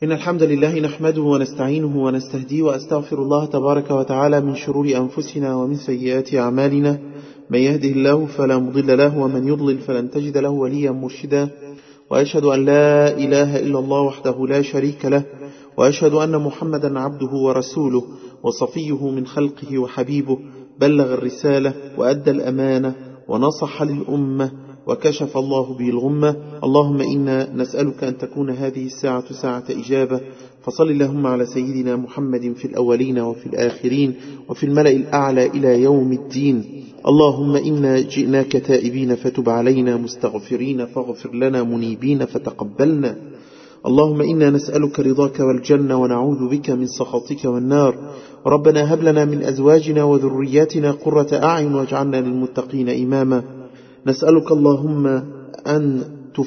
إن الحمد لله نحمده ونستعينه ونستهديه وأستغفر الله تبارك وتعالى من شرور أنفسنا ومن سيئات أعمالنا من يهده الله فلا مضل له ومن يضلل فلن تجد له وليا مرشدا وأشهد أن لا إله إلا الله وحده لا شريك له وأشهد أن محمدا عبده ورسوله وصفيه من خلقه وحبيبه بلغ الرسالة وأدى الأمانة ونصح للأمة وكشف الله به الغمة اللهم إنا نسألك أن تكون هذه الساعة ساعة إجابة فصل اللهم على سيدنا محمد في الأولين وفي الآخرين وفي الملأ الأعلى إلى يوم الدين اللهم إنا جئناك تائبين فتب علينا مستغفرين فاغفر لنا منيبين فتقبلنا اللهم إنا نسألك رضاك والجنة ونعوذ بك من سخطك والنار ربنا هب لنا من أزواجنا وذرياتنا قرة أعين واجعلنا للمتقين إماما نسألك اللهم أن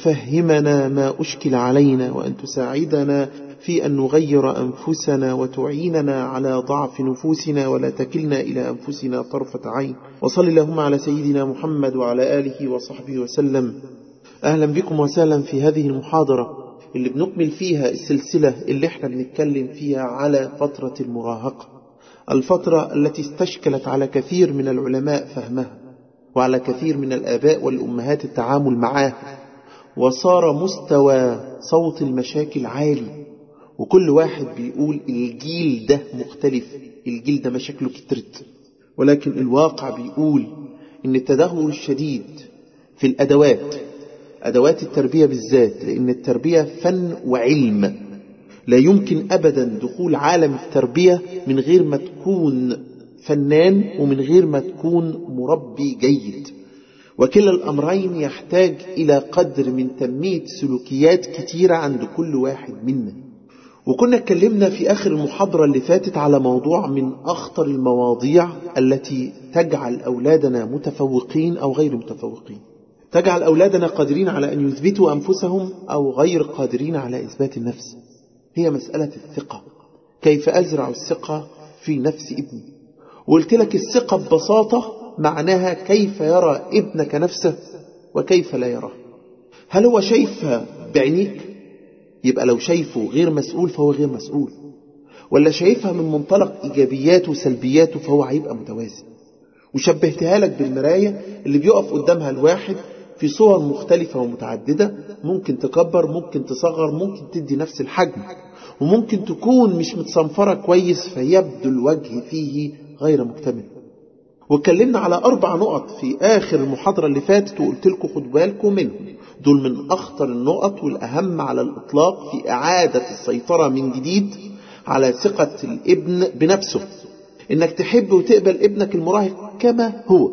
تفهمنا ما أشكل علينا وأن تساعدنا في أن نغير أنفسنا وتعيننا على ضعف نفوسنا ولا تكلنا إلى أنفسنا طرفة عين وصل اللهم على سيدنا محمد وعلى آله وصحبه وسلم أهلا بكم وسهلا في هذه المحاضرة اللي بنكمل فيها السلسلة اللي احنا بنتكلم فيها على فترة المراهقة الفترة التي استشكلت على كثير من العلماء فهمها وعلى كثير من الآباء والأمهات التعامل معها وصار مستوى صوت المشاكل عالي وكل واحد بيقول الجيل ده مختلف الجيل ده مشاكله كترت ولكن الواقع بيقول ان التدهور الشديد في الأدوات أدوات التربية بالذات لأن التربية فن وعلم لا يمكن أبدا دخول عالم التربية من غير ما تكون فنان ومن غير ما تكون مربي جيد وكلا الأمرين يحتاج إلى قدر من تنمية سلوكيات كتيرة عند كل واحد منا وكنا اتكلمنا في آخر المحاضرة اللي فاتت على موضوع من أخطر المواضيع التي تجعل أولادنا متفوقين أو غير متفوقين تجعل أولادنا قادرين على أن يثبتوا أنفسهم أو غير قادرين على إثبات النفس هي مسألة الثقة كيف أزرع الثقة في نفس ابني وقلت لك الثقة ببساطة معناها كيف يرى ابنك نفسه وكيف لا يراه هل هو شايفها بعينيك يبقى لو شايفه غير مسؤول فهو غير مسؤول ولا شايفها من منطلق إيجابياته وسلبياته فهو هيبقى متوازن وشبهتها لك بالمراية اللي بيقف قدامها الواحد في صور مختلفة ومتعددة ممكن تكبر ممكن تصغر ممكن تدي نفس الحجم وممكن تكون مش متصنفرة كويس فيبدو الوجه فيه غير مكتمل واتكلمنا على أربع نقط في آخر المحاضرة اللي فاتت وقلت لكم خدوا بالكم منهم دول من أخطر النقط والأهم على الإطلاق في إعادة السيطرة من جديد على ثقة الابن بنفسه إنك تحب وتقبل ابنك المراهق كما هو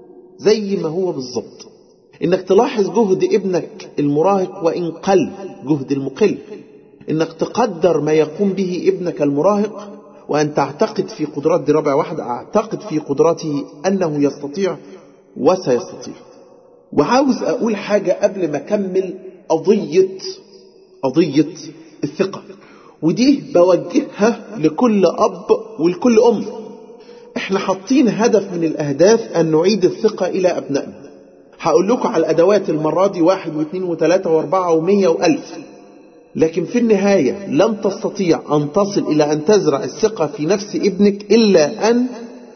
زي ما هو بالظبط إنك تلاحظ جهد ابنك المراهق وإن قل جهد المقل إنك تقدر ما يقوم به ابنك المراهق وأن تعتقد في قدرات دي رابع واحد أعتقد في قدراته أنه يستطيع وسيستطيع وعاوز أقول حاجة قبل ما أكمل قضية قضية الثقة ودي بوجهها لكل أب ولكل أم احنا حاطين هدف من الأهداف أن نعيد الثقة إلى أبنائنا هقول لكم على الأدوات المرة دي واحد واثنين وثلاثة واربعة ومية وألف لكن في النهاية لن تستطيع أن تصل إلى أن تزرع الثقة في نفس ابنك إلا أن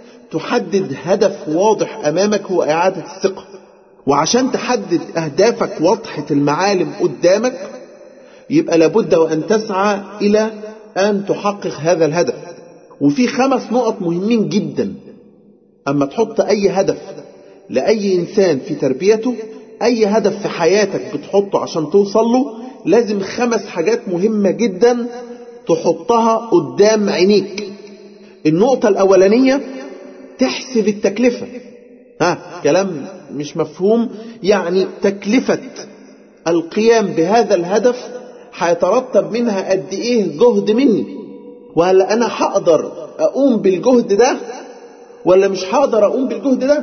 تحدد هدف واضح أمامك هو إعادة الثقة وعشان تحدد أهدافك واضحة المعالم قدامك يبقى لابد وأن تسعى إلى أن تحقق هذا الهدف وفي خمس نقط مهمين جدا أما تحط أي هدف لأي إنسان في تربيته أي هدف في حياتك بتحطه عشان توصل له لازم خمس حاجات مهمة جدا تحطها قدام عينيك النقطة الأولانية تحسب التكلفة ها كلام مش مفهوم يعني تكلفة القيام بهذا الهدف هيترتب منها قد ايه جهد مني وهل انا هقدر اقوم بالجهد ده ولا مش هقدر اقوم بالجهد ده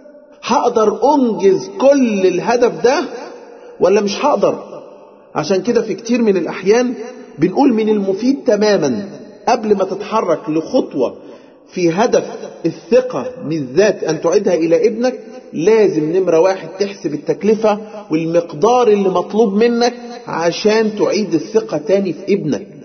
هقدر انجز كل الهدف ده ولا مش هقدر عشان كده في كتير من الأحيان بنقول من المفيد تماما قبل ما تتحرك لخطوة في هدف الثقة بالذات أن تعيدها إلى ابنك لازم نمرة واحد تحسب التكلفة والمقدار اللي مطلوب منك عشان تعيد الثقة تاني في ابنك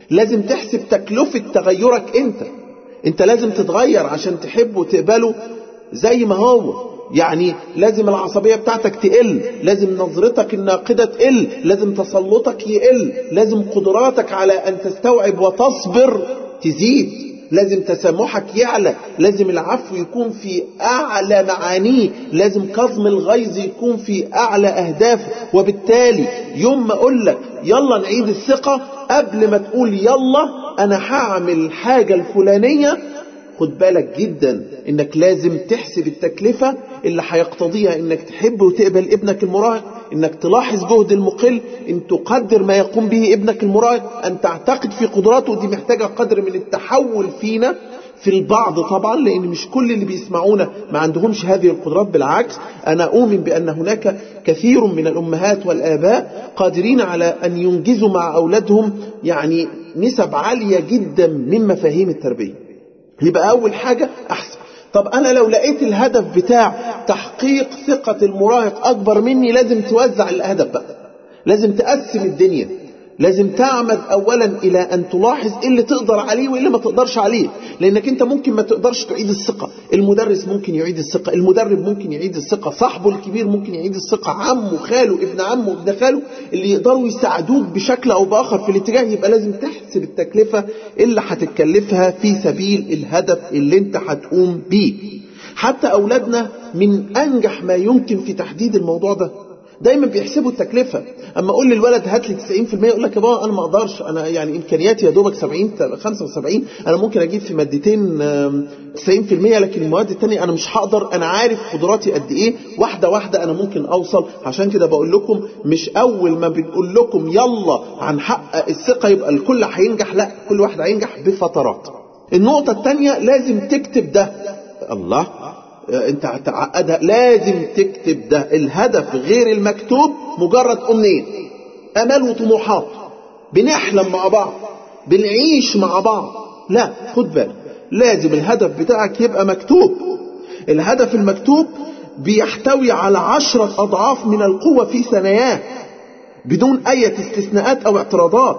لازم تحسب تكلفة تغيرك انت انت لازم تتغير عشان تحبه وتقبله زي ما هو يعني لازم العصبية بتاعتك تقل لازم نظرتك الناقدة تقل لازم تسلطك يقل لازم قدراتك على أن تستوعب وتصبر تزيد لازم تسامحك يعلى لازم العفو يكون في أعلى معانيه لازم كظم الغيظ يكون في أعلى أهدافه وبالتالي يوم ما أقول لك يلا نعيد الثقة قبل ما تقول يلا أنا هعمل الحاجة الفلانية خد بالك جدا انك لازم تحسب التكلفة اللي هيقتضيها انك تحب وتقبل ابنك المراهق انك تلاحظ جهد المقل ان تقدر ما يقوم به ابنك المراهق ان تعتقد في قدراته ودي محتاجة قدر من التحول فينا في البعض طبعا لان مش كل اللي بيسمعونا ما عندهمش هذه القدرات بالعكس انا اؤمن بان هناك كثير من الامهات والاباء قادرين على ان ينجزوا مع اولادهم يعني نسب عالية جدا من مفاهيم التربية يبقى أول حاجة أحسن طب أنا لو لقيت الهدف بتاع تحقيق ثقة المراهق أكبر مني لازم توزع الهدف بقى لازم تقسم الدنيا لازم تعمد اولا الى ان تلاحظ ايه اللي تقدر عليه وايه اللي ما تقدرش عليه لانك انت ممكن ما تقدرش تعيد الثقه المدرس ممكن يعيد الثقه المدرب ممكن يعيد الثقه صاحبه الكبير ممكن يعيد الثقه عمه خاله ابن عمه ابن خاله اللي يقدروا يساعدوك بشكل او باخر في الاتجاه يبقى لازم تحسب التكلفه اللي هتتكلفها في سبيل الهدف اللي انت هتقوم بيه حتى اولادنا من انجح ما يمكن في تحديد الموضوع ده دايما بيحسبوا التكلفة اما اقول للولد هات لي 90% يقول لك يا بابا انا ما اقدرش انا يعني امكانياتي يا دوبك 70 75 انا ممكن اجيب في مادتين 90% لكن المواد الثانيه انا مش هقدر انا عارف قدراتي قد ايه واحده واحده انا ممكن اوصل عشان كده بقول لكم مش اول ما بنقول لكم يلا هنحقق الثقه يبقى الكل هينجح لا كل واحد هينجح بفترات النقطه الثانيه لازم تكتب ده الله انت هتعقدها لازم تكتب ده الهدف غير المكتوب مجرد امنيه امال وطموحات بنحلم مع بعض بنعيش مع بعض لا خد بالك لازم الهدف بتاعك يبقى مكتوب الهدف المكتوب بيحتوي على عشرة أضعاف من القوة في ثناياه بدون أي استثناءات أو اعتراضات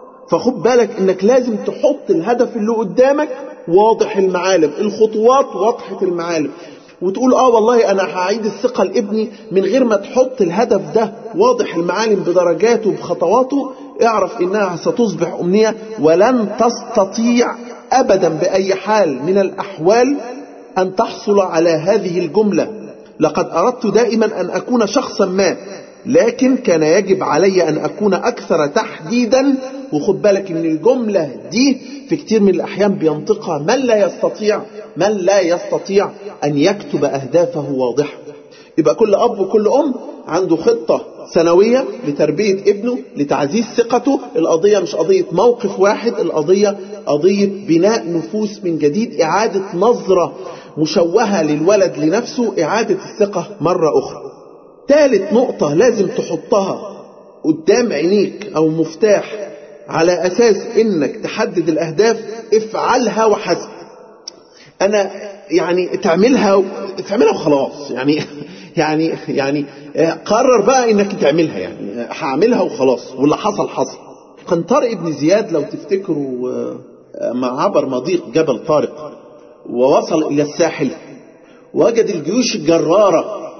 فخد بالك انك لازم تحط الهدف اللي قدامك واضح المعالم الخطوات واضحة المعالم وتقول اه والله انا هعيد الثقة لابني من غير ما تحط الهدف ده واضح المعالم بدرجاته بخطواته اعرف انها ستصبح امنية ولن تستطيع ابدا باي حال من الاحوال ان تحصل على هذه الجملة لقد اردت دائما ان اكون شخصا ما لكن كان يجب علي ان اكون اكثر تحديدا وخد بالك ان الجملة دي في كتير من الاحيان بينطقها من لا يستطيع من لا يستطيع ان يكتب اهدافه واضحة يبقى كل اب وكل ام عنده خطة سنوية لتربية ابنه لتعزيز ثقته القضية مش قضية موقف واحد القضية قضية بناء نفوس من جديد اعادة نظرة مشوهة للولد لنفسه اعادة الثقة مرة اخرى ثالث نقطة لازم تحطها قدام عينيك او مفتاح على اساس انك تحدد الاهداف افعلها وحسب انا يعني تعملها تعملها وخلاص يعني يعني يعني قرر بقى انك تعملها يعني هعملها وخلاص واللي حصل حصل كان طارق بن زياد لو تفتكروا ما عبر مضيق جبل طارق ووصل الى الساحل وجد الجيوش الجرارة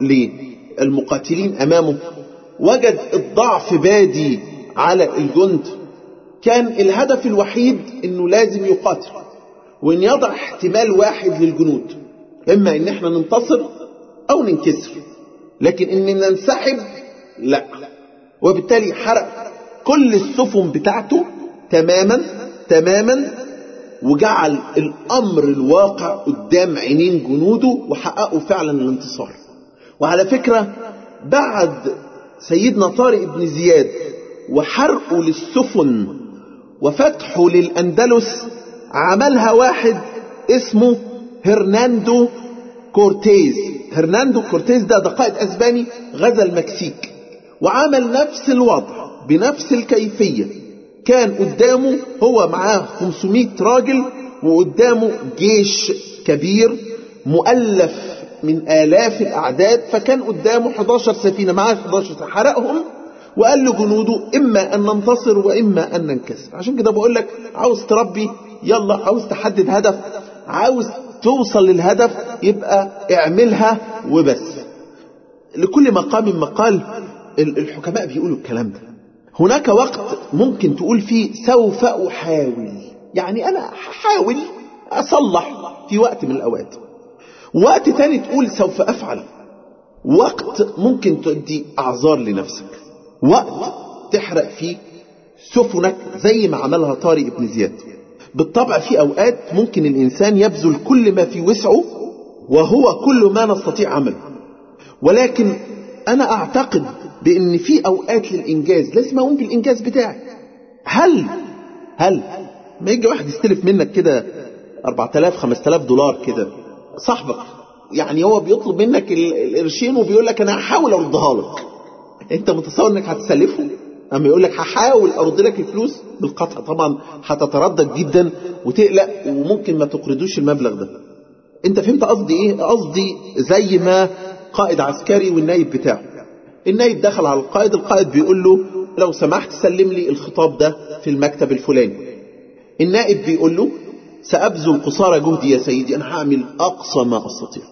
للمقاتلين امامه وجد الضعف بادي على الجند كان الهدف الوحيد انه لازم يقاتل وان يضع احتمال واحد للجنود اما ان احنا ننتصر او ننكسر لكن ان ننسحب لا وبالتالي حرق كل السفن بتاعته تماما تماما وجعل الامر الواقع قدام عينين جنوده وحققوا فعلا الانتصار وعلى فكرة بعد سيدنا طارق بن زياد وحرقه للسفن وفتحه للأندلس عملها واحد اسمه هرناندو كورتيز هرناندو كورتيز ده ده قائد أسباني غزا المكسيك وعمل نفس الوضع بنفس الكيفية كان قدامه هو معاه 500 راجل وقدامه جيش كبير مؤلف من آلاف الأعداد فكان قدامه 11 سفينة معاه 11 حرقهم وقال لجنوده إما أن ننتصر وإما أن ننكسر عشان كده بقول لك عاوز تربي يلا عاوز تحدد هدف عاوز توصل للهدف يبقى اعملها وبس لكل مقام مقال الحكماء بيقولوا الكلام ده هناك وقت ممكن تقول فيه سوف أحاول يعني أنا هحاول أصلح في وقت من الأوقات وقت تاني تقول سوف أفعل وقت ممكن تدي أعذار لنفسك وقت تحرق فيه سفنك زي ما عملها طارق بن زياد بالطبع في أوقات ممكن الإنسان يبذل كل ما في وسعه وهو كل ما نستطيع عمله ولكن أنا أعتقد بأن في أوقات للإنجاز لازم أقوم بالإنجاز بتاعي هل هل ما يجي واحد يستلف منك كده 4000 5000 دولار كده صاحبك يعني هو بيطلب منك القرشين وبيقول لك انا هحاول اردها لك انت متصور انك هتسلفه اما يقول لك هحاول ارد لك الفلوس بالقطع طبعا هتتردد جدا وتقلق وممكن ما تقرضوش المبلغ ده انت فهمت قصدي ايه قصدي زي ما قائد عسكري والنايب بتاعه النايب دخل على القائد القائد بيقول له لو سمحت سلم لي الخطاب ده في المكتب الفلاني النائب بيقول له سأبذل قصارى جهدي يا سيدي أنا هعمل أقصى ما أستطيع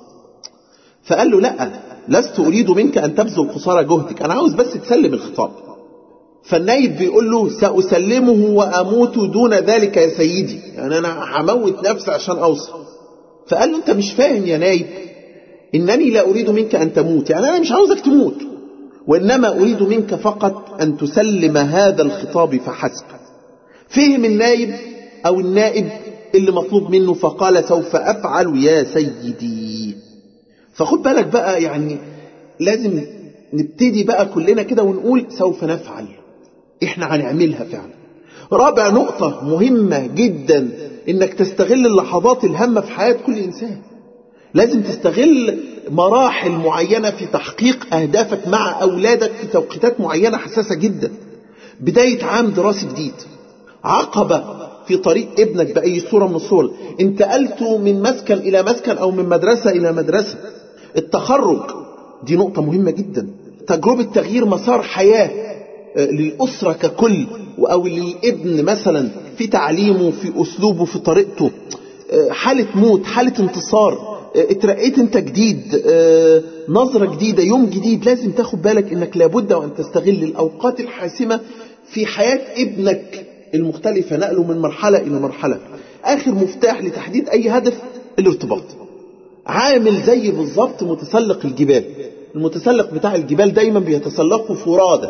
فقال له لا لست أريد منك أن تبذل قصارى جهدك أنا عاوز بس تسلم الخطاب فالنايب بيقول له سأسلمه وأموت دون ذلك يا سيدي يعني أنا هموت نفسي عشان أوصل فقال له أنت مش فاهم يا نايب إنني لا أريد منك أن تموت يعني أنا مش عاوزك تموت وإنما أريد منك فقط أن تسلم هذا الخطاب فحسب فهم النايب أو النائب اللي مطلوب منه فقال سوف أفعل يا سيدي فخد بالك بقى يعني لازم نبتدي بقى كلنا كده ونقول سوف نفعل احنا هنعملها فعلا رابع نقطة مهمة جدا انك تستغل اللحظات الهامة في حياة كل انسان لازم تستغل مراحل معينة في تحقيق اهدافك مع اولادك في توقيتات معينة حساسة جدا بداية عام دراسي جديد عقبة في طريق ابنك بأي صورة من الصور انتقلته من مسكن إلى مسكن أو من مدرسة إلى مدرسة التخرج دي نقطة مهمة جدا تجربة تغيير مسار حياة للأسرة ككل أو للابن مثلا في تعليمه في أسلوبه في طريقته حالة موت حالة انتصار اترقيت انت جديد نظرة جديدة يوم جديد لازم تاخد بالك انك لابد وان تستغل الاوقات الحاسمة في حياة ابنك المختلفة نقله من مرحلة إلى مرحلة آخر مفتاح لتحديد أي هدف الارتباط عامل زي بالظبط متسلق الجبال المتسلق بتاع الجبال دايما بيتسلقوا فرادى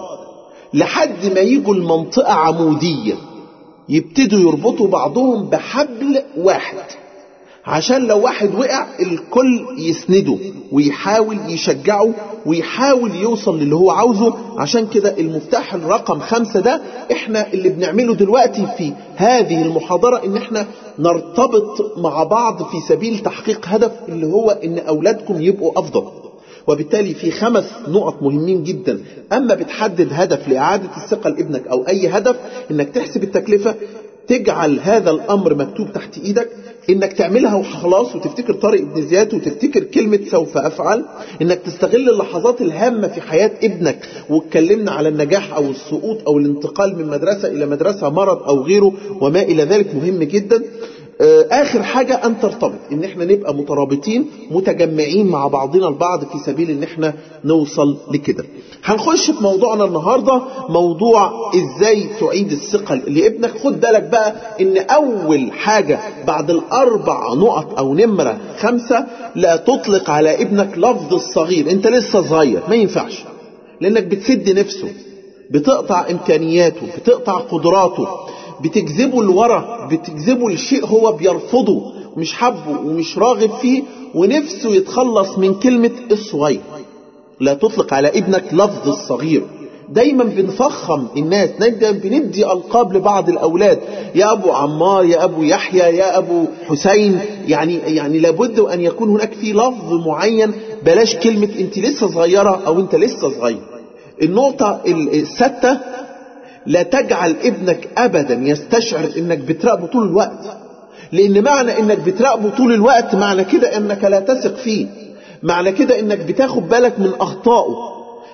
لحد ما يجوا المنطقة عمودية يبتدوا يربطوا بعضهم بحبل واحد عشان لو واحد وقع الكل يسنده ويحاول يشجعه ويحاول يوصل للي هو عاوزه عشان كده المفتاح الرقم خمسة ده احنا اللي بنعمله دلوقتي في هذه المحاضرة ان احنا نرتبط مع بعض في سبيل تحقيق هدف اللي هو ان اولادكم يبقوا افضل وبالتالي في خمس نقط مهمين جدا اما بتحدد هدف لاعادة الثقة لابنك او اي هدف انك تحسب التكلفة تجعل هذا الامر مكتوب تحت ايدك انك تعملها وخلاص وتفتكر طارق ابن زياد وتفتكر كلمة سوف افعل انك تستغل اللحظات الهامة في حياة ابنك واتكلمنا على النجاح او السقوط او الانتقال من مدرسة الى مدرسة مرض او غيره وما الى ذلك مهم جدا اخر حاجة ان ترتبط ان احنا نبقى مترابطين متجمعين مع بعضنا البعض في سبيل ان احنا نوصل لكده هنخش في موضوعنا النهاردة موضوع ازاي تعيد الثقة لابنك خد بالك بقى ان اول حاجة بعد الاربع نقط او نمرة خمسة لا تطلق على ابنك لفظ الصغير انت لسه صغير ما ينفعش لانك بتسد نفسه بتقطع امكانياته بتقطع قدراته بتجذبه لورا بتجذبه لشيء هو بيرفضه ومش حبه ومش راغب فيه ونفسه يتخلص من كلمة الصغير لا تطلق على ابنك لفظ الصغير دايما بنفخم الناس دايما بندي ألقاب لبعض الأولاد يا أبو عمار يا أبو يحيى يا أبو حسين يعني يعني لابد أن يكون هناك في لفظ معين بلاش كلمة أنت لسه صغيرة أو أنت لسه صغير النقطة الستة لا تجعل ابنك ابدا يستشعر انك بتراقبه طول الوقت لان معنى انك بتراقبه طول الوقت معنى كده انك لا تثق فيه معنى كده انك بتاخد بالك من اخطائه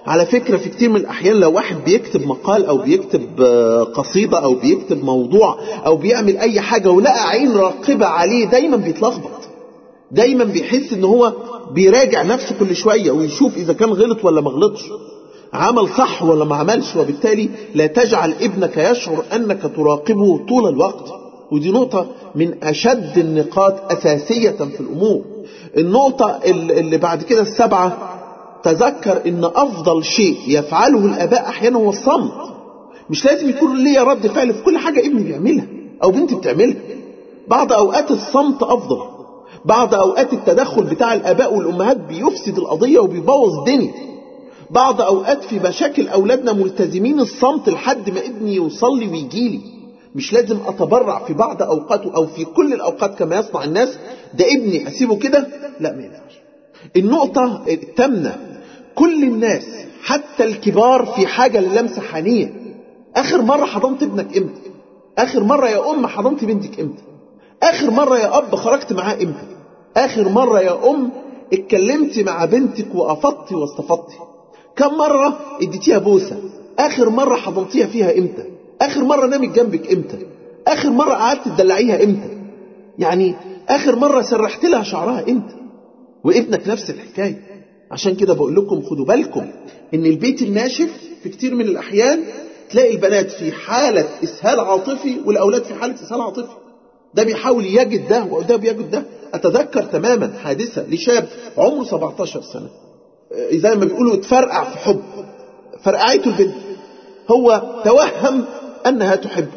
على فكرة في كتير من الأحيان لو واحد بيكتب مقال أو بيكتب قصيدة أو بيكتب موضوع أو بيعمل أي حاجة ولقى عين راقبة عليه دايما بيتلخبط دايما بيحس ان هو بيراجع نفسه كل شوية ويشوف إذا كان غلط ولا ما غلطش عمل صح ولا ما عملش وبالتالي لا تجعل ابنك يشعر أنك تراقبه طول الوقت ودي نقطة من أشد النقاط أساسية في الأمور النقطة اللي بعد كده السبعة تذكر ان افضل شيء يفعله الاباء احيانا هو الصمت مش لازم يكون ليا رد فعل في كل حاجة ابني بيعملها او بنتي بتعملها بعض اوقات الصمت افضل بعض اوقات التدخل بتاع الاباء والامهات بيفسد القضية وبيبوظ الدنيا بعض اوقات في مشاكل اولادنا ملتزمين الصمت لحد ما ابني يوصل لي ويجي لي مش لازم اتبرع في بعض اوقاته او في كل الاوقات كما يصنع الناس ده ابني اسيبه كده لا ما ينفعش النقطة الثامنة كل الناس حتى الكبار في حاجة للمسة حنية آخر مرة حضنت ابنك امتى آخر مرة يا أم حضنت بنتك امتى آخر مرة يا أب خرجت معاه امتى آخر مرة يا أم اتكلمت مع بنتك وأفضتي واستفضتي كم مرة اديتيها بوسة آخر مرة حضنتيها فيها امتى آخر مرة نامت جنبك امتى آخر مرة قعدت تدلعيها امتى يعني آخر مرة سرحت لها شعرها امتى وابنك نفس الحكاية عشان كده بقول لكم خدوا بالكم ان البيت الناشف في كتير من الاحيان تلاقي البنات في حالة اسهال عاطفي والاولاد في حالة اسهال عاطفي ده بيحاول يجد ده وده بيجد ده اتذكر تماما حادثة لشاب عمره 17 سنة زي ما بيقولوا اتفرقع في حب فرقعته البنت هو توهم انها تحبه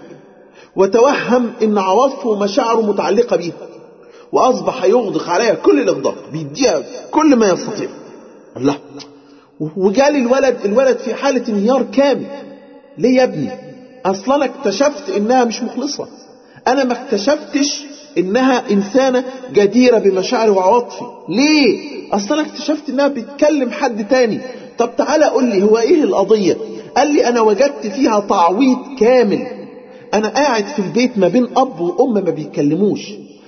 وتوهم ان عواطفه ومشاعره متعلقة بيها واصبح يغدق عليها كل الاغداق بيديها كل ما يستطيع الله وجالي الولد الولد في حالة انهيار كامل ليه يا ابني اصلا انا اكتشفت انها مش مخلصة انا ما اكتشفتش انها انسانة جديرة بمشاعري وعواطفي ليه اصلا انا اكتشفت انها بتكلم حد تاني طب تعالى قول لي هو ايه القضية قال لي انا وجدت فيها تعويض كامل انا قاعد في البيت ما بين اب وام ما بيتكلموش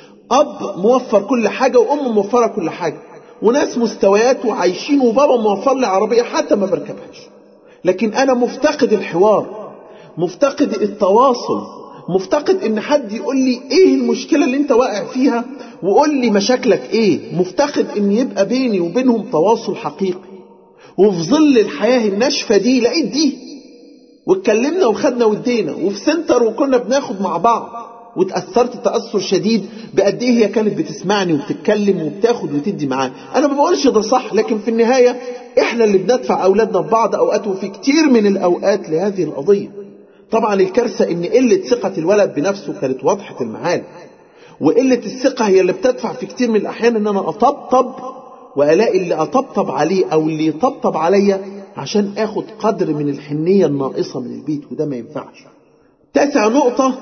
اب موفر كل حاجة وام موفرة كل حاجة وناس مستويات وعايشين وبابا موفر لي عربية حتى ما بركبهاش لكن أنا مفتقد الحوار مفتقد التواصل مفتقد ان حد يقول لي ايه المشكلة اللي انت واقع فيها وقول لي مشاكلك ايه مفتقد ان يبقى بيني وبينهم تواصل حقيقي وفي ظل الحياة الناشفة دي لقيت دي واتكلمنا وخدنا ودينا وفي سنتر وكنا بناخد مع بعض وتأثرت تأثر شديد بقد ايه هي كانت بتسمعني وبتتكلم وبتاخد وتدي معاه انا ما بقولش ده صح لكن في النهاية احنا اللي بندفع اولادنا في بعض اوقات وفي كتير من الاوقات لهذه القضية طبعا الكارثة ان قلة ثقة الولد بنفسه كانت واضحة المعالم وقلة الثقة هي اللي بتدفع في كتير من الاحيان ان انا اطبطب والاقي اللي اطبطب عليه او اللي يطبطب عليا عشان اخد قدر من الحنية الناقصة من البيت وده ما ينفعش تاسع نقطة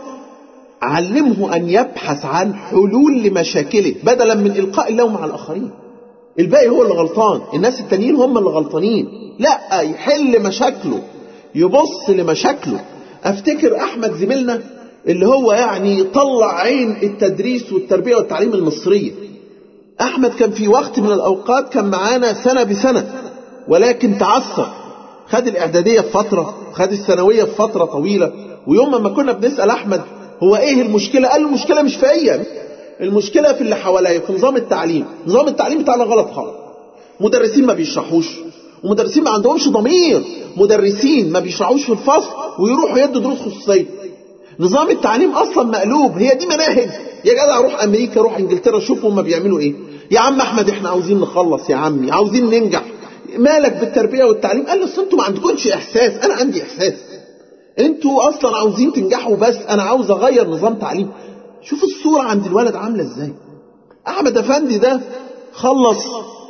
علمه أن يبحث عن حلول لمشاكله بدلا من إلقاء اللوم على الآخرين الباقي هو اللي غلطان الناس التانيين هم اللي غلطانين لا يحل مشاكله يبص لمشاكله افتكر احمد زميلنا اللي هو يعني طلع عين التدريس والتربية والتعليم المصرية احمد كان في وقت من الاوقات كان معانا سنة بسنة ولكن تعثر خد الاعدادية في فترة خد الثانوية في فترة طويلة ويوم ما كنا بنسأل احمد هو ايه المشكلة قال له المشكلة مش فيا المشكلة في اللي حواليا في نظام التعليم نظام التعليم بتاعنا غلط خالص مدرسين ما بيشرحوش ومدرسين ما عندهمش ضمير مدرسين ما بيشرحوش في الفصل ويروحوا يدوا دروس خصوصية نظام التعليم اصلا مقلوب هي دي مناهج يا جدع روح امريكا روح انجلترا شوف هم بيعملوا ايه يا عم احمد احنا عاوزين نخلص يا عمي عاوزين ننجح مالك بالتربيه والتعليم قال له انتوا ما عندكمش احساس انا عندي احساس انتوا اصلا عاوزين تنجحوا بس انا عاوز اغير نظام تعليم شوف الصورة عند الولد عاملة ازاي احمد افندي ده خلص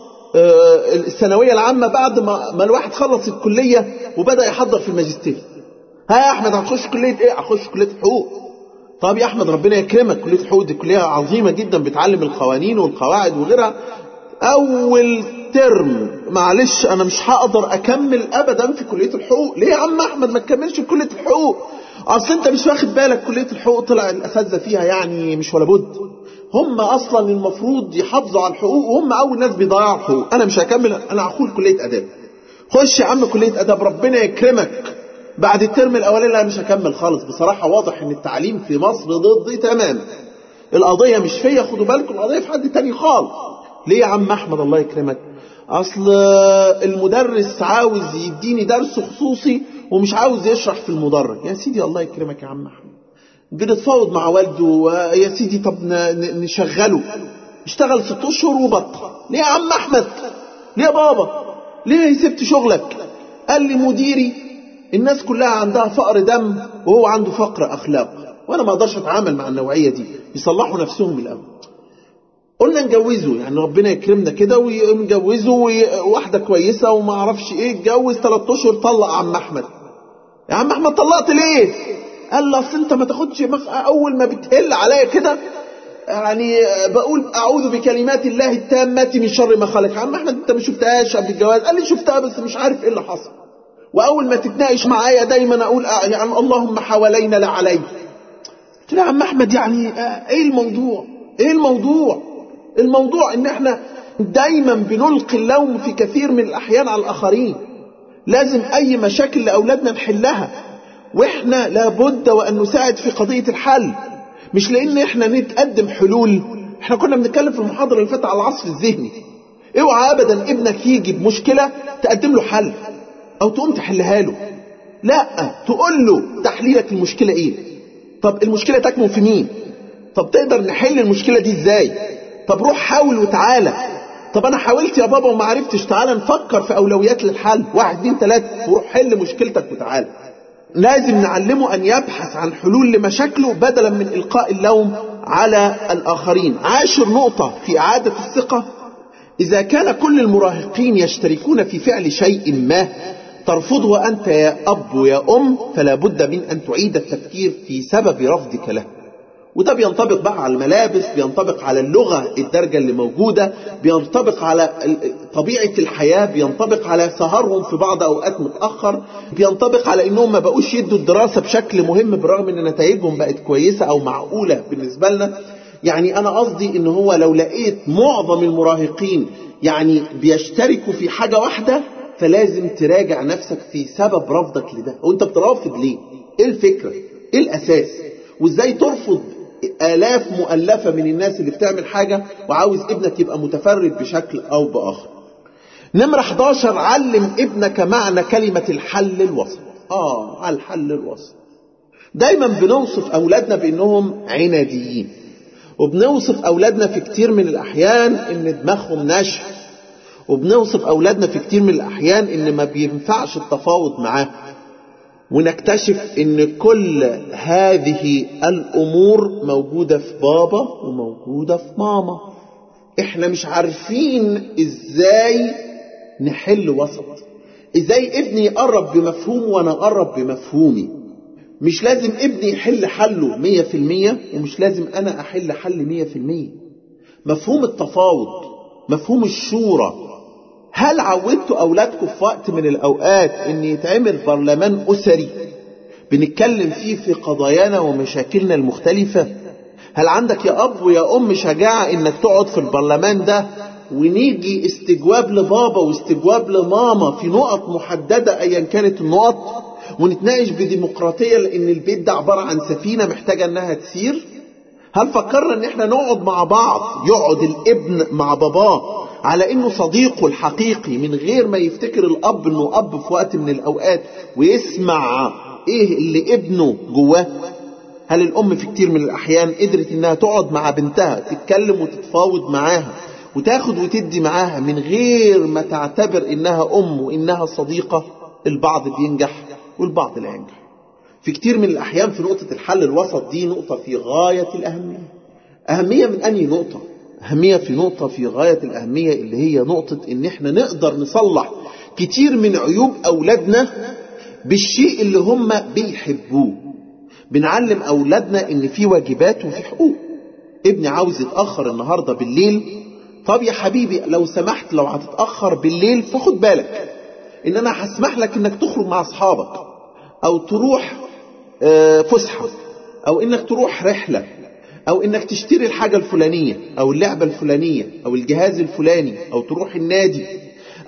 آه الثانوية العامة بعد ما, ما الواحد خلص الكلية وبدأ يحضر في الماجستير ها يا احمد هتخش كلية ايه هخش كلية حقوق طب يا احمد ربنا يكرمك كلية حقوق دي كلية عظيمة جدا بتعلم القوانين والقواعد وغيرها اول ترم معلش انا مش هقدر اكمل ابدا في كلية الحقوق ليه يا عم احمد ما تكملش في كلية الحقوق اصل انت مش واخد بالك كلية الحقوق طلع الاساتذه فيها يعني مش ولا بد هم اصلا المفروض يحافظوا على الحقوق وهم اول ناس بيضيعوا الحقوق انا مش هكمل انا هدخل كلية اداب خش يا عم كلية ادب ربنا يكرمك بعد الترم الاولاني لا مش هكمل خالص بصراحة واضح ان التعليم في مصر ضدي تماما القضية مش فيا خدوا بالكم القضية في حد تاني خالص ليه يا عم احمد الله يكرمك اصل المدرس عاوز يديني درس خصوصي ومش عاوز يشرح في المدرج يا سيدي الله يكرمك يا عم احمد بنتفاوض مع والده يا سيدي طب نشغله اشتغل ست اشهر وبطل ليه يا عم احمد ليه يا بابا ليه سبت شغلك قال لي مديري الناس كلها عندها فقر دم وهو عنده فقر اخلاق وانا ما اقدرش اتعامل مع النوعيه دي يصلحوا نفسهم من الاول قلنا نجوزه يعني ربنا يكرمنا كده ونجوزه واحده كويسه وما اعرفش ايه اتجوز ثلاث اشهر طلق عم احمد يا عم احمد طلقت ليه قال لي اصل انت ما تاخدش اول ما بتهل عليا كده يعني بقول اعوذ بكلمات الله التامه من شر ما خلق يا عم احمد انت ما شفتهاش قبل الجواز قال لي شفتها بس مش عارف ايه اللي حصل واول ما تتناقش معايا دايما اقول يعني اللهم حوالينا لا علي قلت له يا عم احمد يعني ايه الموضوع ايه الموضوع الموضوع ان احنا دايما بنلقي اللوم في كثير من الاحيان على الاخرين لازم اي مشاكل لاولادنا نحلها واحنا لابد وان نساعد في قضيه الحل مش لان احنا نتقدم حلول احنا كنا بنتكلم في المحاضره اللي فاتت على العصف الذهني اوعى ابدا ابنك يجي بمشكله تقدم له حل او تقوم تحلها له لا تقول له تحليلك المشكله ايه طب المشكله تكمن في مين طب تقدر نحل المشكله دي ازاي طب روح حاول وتعالى طب انا حاولت يا بابا وما عرفتش تعالى نفكر في اولويات للحل واحد اتنين تلاته وروح حل مشكلتك وتعالى لازم نعلمه ان يبحث عن حلول لمشاكله بدلا من القاء اللوم على الاخرين عاشر نقطه في اعاده الثقه اذا كان كل المراهقين يشتركون في فعل شيء ما ترفضه انت يا اب ويا ام فلا بد من ان تعيد التفكير في سبب رفضك له وده بينطبق بقى على الملابس بينطبق على اللغة الدرجة اللي موجودة بينطبق على طبيعة الحياة بينطبق على سهرهم في بعض أوقات متأخر بينطبق على إنهم ما بقوش يدوا الدراسة بشكل مهم بالرغم إن نتائجهم بقت كويسة أو معقولة بالنسبة لنا يعني أنا قصدي إن هو لو لقيت معظم المراهقين يعني بيشتركوا في حاجة واحدة فلازم تراجع نفسك في سبب رفضك لده وانت بترافض ليه ايه الفكرة ايه الاساس وازاي ترفض آلاف مؤلفة من الناس اللي بتعمل حاجة وعاوز ابنك يبقى متفرد بشكل أو بآخر نمرة 11 علم ابنك معنى كلمة الحل الوسط آه على الحل الوسط دايما بنوصف أولادنا بأنهم عناديين وبنوصف أولادنا في كتير من الأحيان إن دماغهم ناشف وبنوصف أولادنا في كتير من الأحيان إن ما بينفعش التفاوض معاهم ونكتشف ان كل هذه الامور موجودة في بابا وموجودة في ماما احنا مش عارفين ازاي نحل وسط ازاي ابني يقرب بمفهوم وانا اقرب بمفهومي مش لازم ابني يحل حله مية في المية ومش لازم انا احل حل مية في المية مفهوم التفاوض مفهوم الشورى هل عودتوا أولادكم في وقت من الأوقات أن يتعمل برلمان أسري بنتكلم فيه في قضايانا ومشاكلنا المختلفة هل عندك يا أب ويا أم شجاعة أنك تقعد في البرلمان ده ونيجي استجواب لبابا واستجواب لماما في نقط محددة أيا كانت النقط ونتناقش بديمقراطية لأن البيت ده عبارة عن سفينة محتاجة أنها تسير هل فكرنا ان احنا نقعد مع بعض يقعد الابن مع باباه على انه صديقه الحقيقي من غير ما يفتكر الاب انه اب في وقت من الاوقات ويسمع ايه اللي ابنه جواه هل الام في كتير من الاحيان قدرت انها تقعد مع بنتها تتكلم وتتفاوض معاها وتاخد وتدي معاها من غير ما تعتبر انها ام وانها صديقة البعض بينجح والبعض لا ينجح في كتير من الأحيان في نقطة الحل الوسط دي نقطة في غاية الأهمية أهمية من أنهي نقطة أهمية في نقطة في غاية الأهمية اللي هي نقطة إن إحنا نقدر نصلح كتير من عيوب أولادنا بالشيء اللي هم بيحبوه بنعلم أولادنا إن في واجبات وفي حقوق ابني عاوز يتأخر النهاردة بالليل طب يا حبيبي لو سمحت لو هتتأخر بالليل فخد بالك إن أنا هسمح لك إنك تخرج مع أصحابك أو تروح فسحة أو إنك تروح رحلة أو إنك تشتري الحاجة الفلانية أو اللعبة الفلانية أو الجهاز الفلاني أو تروح النادي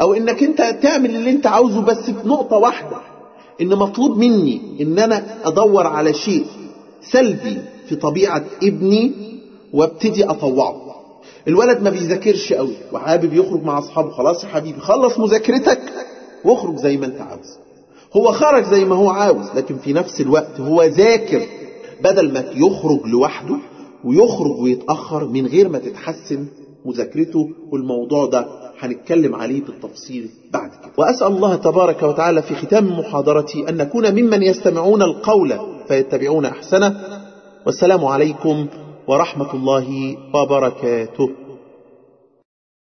او انك انت تعمل اللي انت عاوزه بس بنقطة واحدة ان مطلوب مني ان انا ادور على شيء سلبي في طبيعة ابني وابتدي اطوعه الولد ما بيذاكرش قوي وحابب يخرج مع اصحابه خلاص يا حبيبي خلص مذاكرتك واخرج زي ما انت عاوز هو خرج زي ما هو عاوز لكن في نفس الوقت هو ذاكر بدل ما يخرج لوحده ويخرج ويتأخر من غير ما تتحسن مذاكرته والموضوع ده هنتكلم عليه بالتفصيل بعد كده وأسأل الله تبارك وتعالى في ختام محاضرتي أن نكون ممن يستمعون القول فيتبعون أحسنه والسلام عليكم ورحمة الله وبركاته